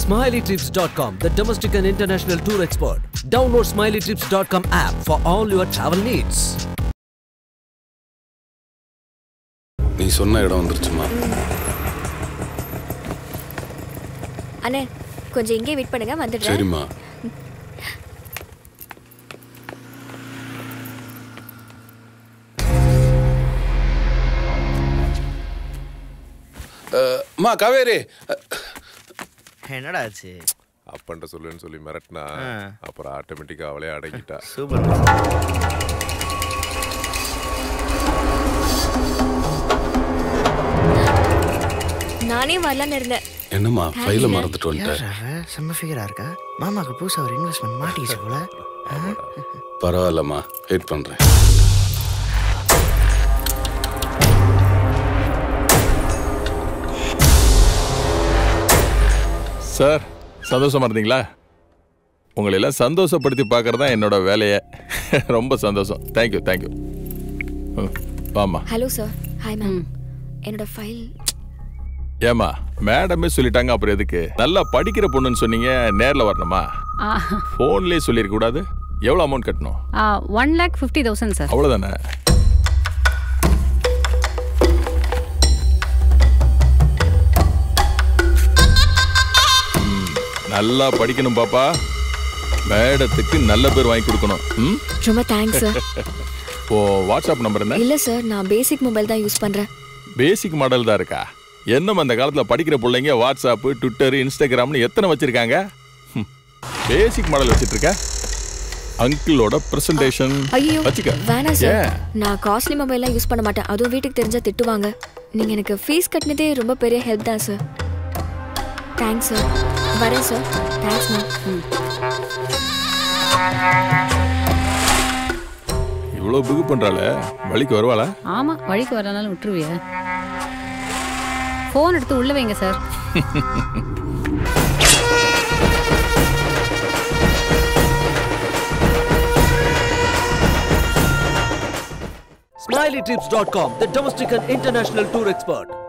SmileyTrips.com, the domestic and international tour expert. Download SmileyTrips.com app for all your travel needs. நீ சொன்ன இடம் வந்துருச்சுமா அண்ணே கொஞ்சம் இங்கே வெயிட் பண்ணுங்க வந்துடுறேன் சரிம்மா அஹ், அம்மா காவேரி அஹ், என்னடா ஆச்சு அப்பன்ட்ட சொல்லுன்னு சொல்லி மிரட்டினா அப்புறம் ஆட்டோமேட்டிக்கா அவளே அடங்கிட்டா சூப்பர் நானே வரலான்னு இருந்தேன் என்னம்மா ஃபைல Thanks, மறந்துட்டு வந்துட்டேன் செம்ம ஃபிகரா இருக்கா மாமாக்கு புதுசா ஒரு இன்வெஸ்ட்மெண்ட் மாட்டிச்சு போல பரவாயில்லம்மா வெயிட் பண்றேன் சார் சந்தோஷமா இருந்தீங்களா உங்களை எல்லாம் சந்தோஷப்படுத்தி பார்க்கறது தான் என்னோட வேலையே ரொம்ப சந்தோஷம் தேங்க்யூ தேங்க்யூ வாமா ஹலோ சார் ஹாய் மேம் என்னோட ஃபைல் ஏமா மேடமே சொல்லிட்டாங்க அப்புறம் எதுக்கு நல்லா படிக்கிற பொண்ணுன்னு சொன்னீங்க நேர்ல வரணுமா ஃபோன்லயே சொல்லிருக்க கூடாது எவ்வளவு அமௌண்ட் கட்டணும் one lakh fifty thousand sir அவ்வளவுதானே ம், நல்லா படிக்கணும் பாப்பா மேடத்துக்கு நல்ல பேர் வாங்கி கொடுக்கணும் ம் ரொம்ப தேங்க்ஸ் சார் ஓ வாட்ஸ்அப் நம்பர் என்ன இல்ல சார் நான் பேசிக் மொபைல் தான் யூஸ் பண்றேன் பேசிக் மாடல் தான் இருக்கா என்னம் அந்த காலத்தில் படிக்கிற பிள்ளைங்க வாட்ஸ்அப்பு ட்விட்டர் இன்ஸ்டாகிராம்னு எத்தனை வச்சிருக்காங்க பேசிக் மாடல் வச்சிட்டு இருக்க அங்கிளோட பிரசன்டேஷன் ஐயோ வச்சுக்க வேணாம் சார் ஏன்? நான் காஸ்ட்லி மொபைல்லாம் யூஸ் பண்ண மாட்டேன் அதுவும் வீட்டுக்கு தெரிஞ்சா திட்டுவாங்க நீங்க எனக்கு ஃபீஸ் கட்டினதே ரொம்ப பெரிய ஹெல்ப் தான் சார் தேங்க்ஸ் சார் வரேன் சார் தேங்க்ஸ் மேம் இவ்வளோ பிகு பண்றாள வழிக்கு வருவாளா ஆமா வழிக்கு வரனாலும் விட்டுருவிய ஃபோன் எடுத்து உள்ள வைங்க sir SmileyTrips.com, the domestic and international tour expert.